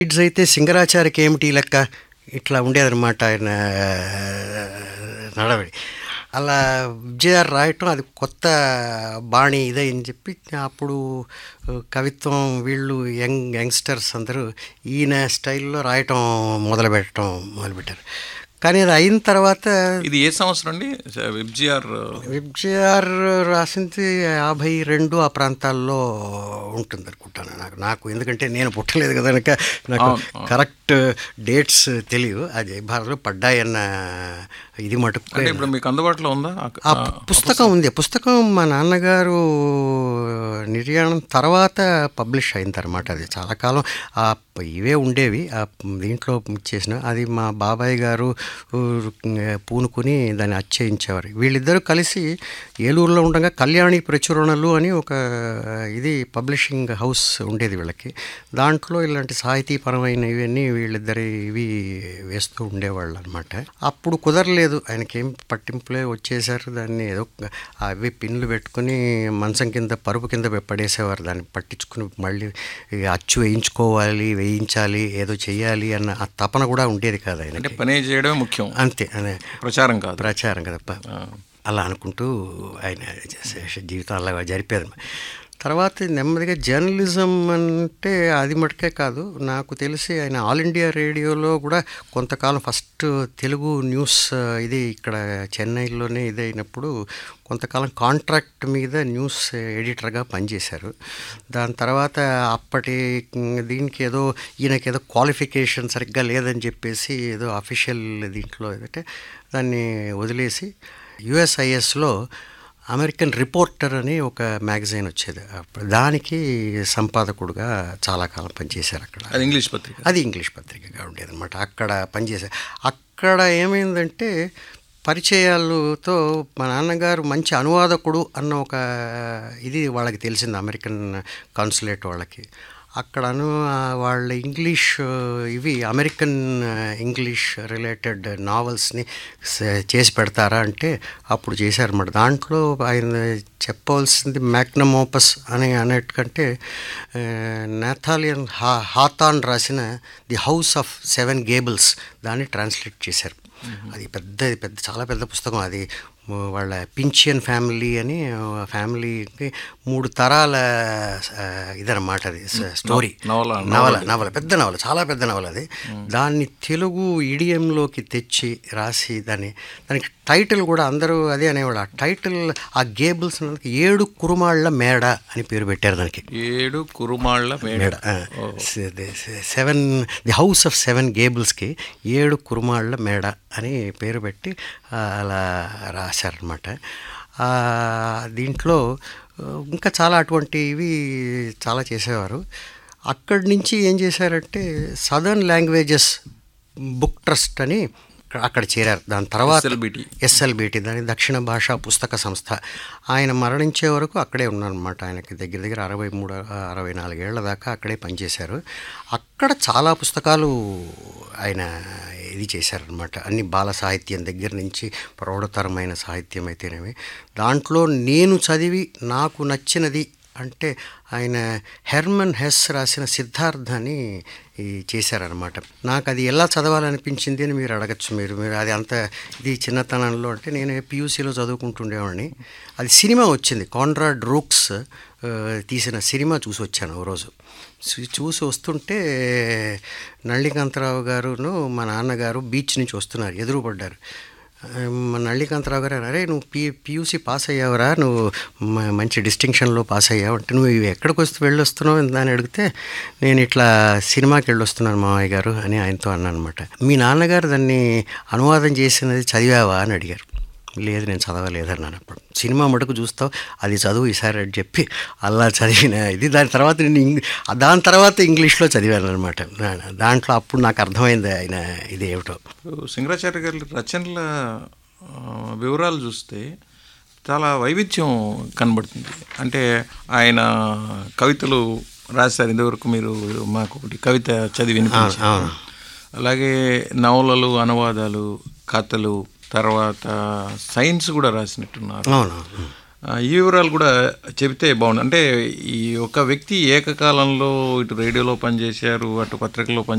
kids అయితే సింగరాచారికి ఏమిటి లెక్క ఇట్లా ఉండేదన్నమాట ఆయన నడవడి అలా విజయార్ రాయటం అది కొత్త బాణి ఇదని చెప్పి అప్పుడు కవిత్వం వీళ్ళు యంగ్ యంగ్స్టర్స్ అందరూ ఈయన స్టైల్లో రాయటం మొదలుపెట్టడం మొదలుపెట్టారు కానీ అది అయిన తర్వాత ఇది ఏ సంవత్సరం అండి విబ్జిఆర్ విబ్జిఆర్ రాసింది యాభై రెండు ఆ ప్రాంతాల్లో ఉంటుంది అనుకుంటాను నాకు నాకు ఎందుకంటే నేను పుట్టలేదు కదా కనుక నాకు కరెక్ట్ డేట్స్ తెలియదు అది భారత్లో పడ్డాయన్న ఇది మటుకు అంటే ఇప్పుడు మీకు అందుబాటులో ఉందా ఆ పుస్తకం ఉంది పుస్తకం మా నాన్నగారు నిర్యాణం తర్వాత పబ్లిష్ అయింది అనమాట అది చాలా కాలం ఆ ఇవే ఉండేవి ఆ దీంట్లో చేసిన అది మా బాబాయ్ గారు పూనుకుని దాన్ని అచ్చయించేవారు వీళ్ళిద్దరూ కలిసి ఏలూరులో ఉండగా కళ్యాణి ప్రచురణలు అని ఒక ఇది పబ్లిషింగ్ హౌస్ ఉండేది వీళ్ళకి దాంట్లో ఇలాంటి సాహితీపరమైన ఇవన్నీ వీళ్ళిద్దరి ఇవి వేస్తూ ఉండేవాళ్ళు అనమాట అప్పుడు కుదరలేదు ఆయనకేం పట్టింపులే వచ్చేసారు దాన్ని ఏదో అవి పిన్లు పెట్టుకుని మంచం కింద పరుపు కింద పడేసేవారు దాన్ని పట్టించుకుని మళ్ళీ అచ్చు వేయించుకోవాలి వేయించాలి ఏదో చెయ్యాలి అన్న ఆ తపన కూడా ఉండేది కాదు అంటే ఆయనకి పని చేయడమే ముఖ్యం అంతే అదే ప్రచారం కాదు ప్రచారం కదా అలా అనుకుంటూ ఆయన జీవితం అలా జరిపేది తర్వాత నెమ్మదిగా జర్నలిజం అంటే అది మటుకే కాదు నాకు తెలిసి ఆయన ఆల్ ఇండియా రేడియోలో కూడా కొంతకాలం ఫస్ట్ తెలుగు న్యూస్ ఇది ఇక్కడ చెన్నైలోనే ఇదైనప్పుడు కొంతకాలం కాంట్రాక్ట్ మీద న్యూస్ ఎడిటర్గా పనిచేశారు దాని తర్వాత అప్పటి దీనికి ఏదో ఈయనకి ఏదో క్వాలిఫికేషన్ సరిగ్గా లేదని చెప్పేసి ఏదో అఫీషియల్ దీంట్లో ఏదంటే దాన్ని వదిలేసి యుఎస్ఐఎస్లో అమెరికన్ రిపోర్టర్ అని ఒక మ్యాగజైన్ వచ్చేది అప్పుడు దానికి సంపాదకుడుగా చాలా కాలం పనిచేశారు అక్కడ అది ఇంగ్లీష్ పత్రిక అది ఇంగ్లీష్ పత్రికగా ఉండేదన్నమాట అక్కడ పనిచేశారు అక్కడ ఏమైందంటే పరిచయాలతో మా నాన్నగారు మంచి అనువాదకుడు అన్న ఒక ఇది వాళ్ళకి తెలిసింది అమెరికన్ కాన్సులేట్ వాళ్ళకి అక్కడను వాళ్ళ ఇంగ్లీష్ ఇవి అమెరికన్ ఇంగ్లీష్ రిలేటెడ్ నావల్స్ని చేసి పెడతారా అంటే అప్పుడు చేశారన్నమాట దాంట్లో ఆయన చెప్పవలసింది మ్యాగ్నమోపస్ అని అనేటికంటే నాథాలియన్ హా హాతాన్ రాసిన the house of seven gables దాన్ని ట్రాన్స్లేట్ చేశారు అది పెద్ద పెద్ద చాలా పెద్ద పుస్తకం అది వాళ్ళ పించియన్ ఫ్యామిలీ అని ఫ్యామిలీకి మూడు తరాల ఇదన్నమాట అది స్టోరీ నవల నవల నవల పెద్ద నవల చాలా పెద్ద నవల అది దాన్ని తెలుగు ఇడియంలోకి తెచ్చి రాసి దాన్ని దానికి టైటిల్ కూడా అందరూ అదే అనేవాళ్ళు ఆ టైటిల్ ఆ గేబుల్స్ ఏడు కురుమాళ్ళ మేడ అని పేరు పెట్టారు దానికి ఏడు కురుమాళ్ళ మేడ seven the house of seven గేబుల్స్కి ఏడు కురుమాళ్ళ మేడ అని పేరు పెట్టి అలా రాశారనమాట దీంట్లో ఇంకా చాలా అటువంటివి చాలా చేసేవారు అక్కడి నుంచి ఏం చేశారంటే సదర్న్ లాంగ్వేజెస్ బుక్ ట్రస్ట్ అని అక్కడ చేరారు దాని తర్వాత ఎస్ఎల్బిటి ఎస్ఎల్బిటి దాని దక్షిణ భాషా పుస్తక సంస్థ ఆయన మరణించే వరకు అక్కడే ఉన్నారనమాట ఆయనకి దగ్గర దగ్గర అరవై మూడు అరవై నాలుగేళ్ల దాకా అక్కడే పనిచేశారు అక్కడ చాలా పుస్తకాలు ఆయన ఇది చేశారనమాట అన్ని బాల సాహిత్యం దగ్గర నుంచి ప్రౌఢతరమైన సాహిత్యం అయితేనేమి దాంట్లో నేను చదివి నాకు నచ్చినది అంటే ఆయన హెర్మన్ హెస్ రాసిన సిద్ధార్థాన్ని చేశారనమాట నాకు అది ఎలా చదవాలనిపించింది అని మీరు అడగచ్చు మీరు మీరు అది అంత ఇది చిన్నతనంలో అంటే నేను పియూసీలో చదువుకుంటుండేవాడిని అది సినిమా వచ్చింది కాన్రాడ్ రూక్స్ తీసిన సినిమా చూసి వచ్చాను ఓ రోజు చూసి వస్తుంటే నళికాంతరావు గారును మా నాన్నగారు బీచ్ నుంచి వస్తున్నారు ఎదురుపడ్డారు నళికాంతరావు గారు అరే నువ్వు పీ పీయూసీ పాస్ అయ్యావురా నువ్వు మంచి డిస్టింక్షన్లో పాస్ అయ్యావు అంటే నువ్వు ఎక్కడికి వస్తూ వెళ్ళొస్తున్నావు అని అడిగితే నేను ఇట్లా సినిమాకి వెళ్ళొస్తున్నాను మామయ్య గారు అని ఆయనతో అన్నాను అనమాట మీ నాన్నగారు దాన్ని అనువాదం చేసినది చదివావా అని అడిగారు లేదు నేను చదవలేదన్నాను అప్పుడు సినిమా మటుకు చూస్తావు అది చదువు ఈసారి అని చెప్పి అలా చదివిన ఇది దాని తర్వాత నేను దాని తర్వాత ఇంగ్లీష్లో చదివాను అనమాట దాంట్లో అప్పుడు నాకు అర్థమైంది ఆయన ఇది ఏమిటో సింగరాచార్య గారి రచనల వివరాలు చూస్తే చాలా వైవిధ్యం కనబడుతుంది అంటే ఆయన కవితలు రాశారు ఇంతవరకు మీరు మాకు ఒకటి కవిత చదివి అలాగే నవలలు అనువాదాలు కథలు తర్వాత సైన్స్ కూడా రాసినట్టున్నారు అవును ఆ, ఈ వివరాలు కూడా చెబితే బాగుండు అంటే ఈ ఒక వ్యక్తి ఏకకాలంలో ఇటు రేడియోలో పనిచేశారు అటు పత్రికలో పని